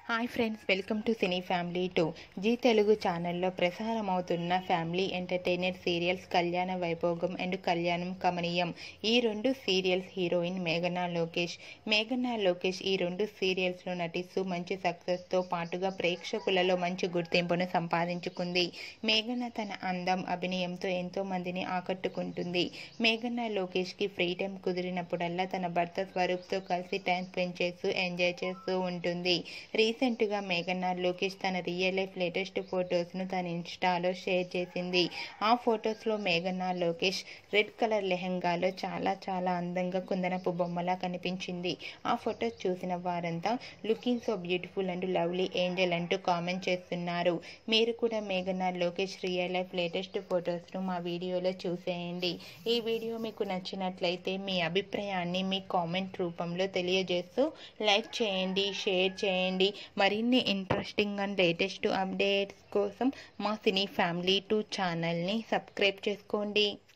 hi friends welcome to cine family two Zee Telugu ఛానల్లో ప్రసారమవుతున్న family entertainer serials కళ్యాణ వైభోగం అండ్ కళ్యాణం కమనీయం ఈ రెండు సీరియల్స్ హీరోయిన్ మేఘనా లోకేష్ మేఘనా లోకేష్ ఈ రెండు సీరియల్స్లో నటిస్తూ మంచి సక్సెస్తో పాటుగా ప్రేక్షకులలో మంచి గుర్తింపును సంపాదించుకుంది మేఘన తన అందం అభినయంతో ఎంతో మందిని ఆకట్టుకుంటుంది మేఘనా లోకేష్కి ఫ్రీ టైం కుదిరినప్పుడల్లా తన భర్త స్వరూప్తో కలిసి టైం స్పెండ్ చేస్తూ ఎంజాయ్ చేస్తూ ఉంటుంది రీసెంట్గా మేఘనా లోకేష్ తన రియల్ లైఫ్ లేటెస్ట్ ఫొటోస్ను తన ఇన్స్టాలో షేర్ చేసింది ఆ ఫొటోస్లో మేఘనా లోకేష్ రెడ్ కలర్ లెహంగాలో చాలా చాలా అందంగా కుందనపు బొమ్మలా కనిపించింది ఆ ఫొటోస్ చూసిన వారంతా looking so beautiful and lovely angel అంటూ కామెంట్ చేస్తున్నారు మీరు కూడా మేఘనా లోకేష్ రియల్ లైఫ్ లేటెస్ట్ ఫొటోస్ను మా వీడియోలో చూసేయండి ఈ వీడియో మీకు నచ్చినట్లయితే మీ అభిప్రాయాన్ని మీ కామెంట్ రూపంలో తెలియజేస్తూ లైక్ చేయండి షేర్ చేయండి మరిన్ని ఇంట్రెస్టింగ్ అండ్ లేటెస్ట్ అప్డేట్స్ కోసం మా సినీ ఫ్యామిలీ టూ ఛానల్ని సబ్స్క్రైబ్ చేసుకోండి